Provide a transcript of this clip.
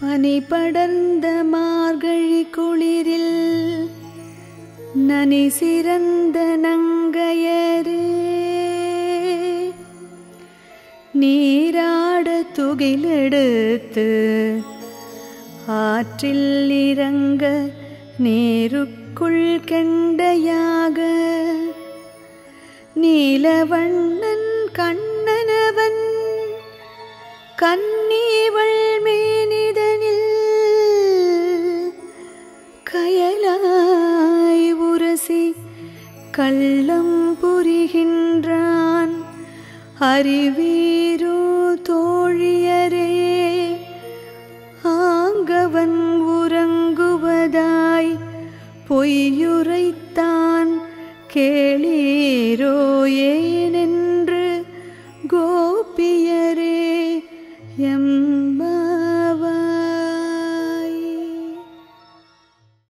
பனி படர்ந்த மார்கழி குளிரில் நனி சிறந்த நங்கையரே நீராட துகிலெடுத்து ஆற்றில் இறங்க நேருக்குள் கெண்டையாக நீலவண்ணன் கண்ணனவன் கண்ணீவள் மேனிதனில் கயலாய் உரசி கள்ளம் புரிகின்றான் அறிவீரோ தோழியரே ஆங்கவன் உறங்குவதாய் பொய்யுரைத்தான் கேளீரோ ஏனென்று கோபியரே எம்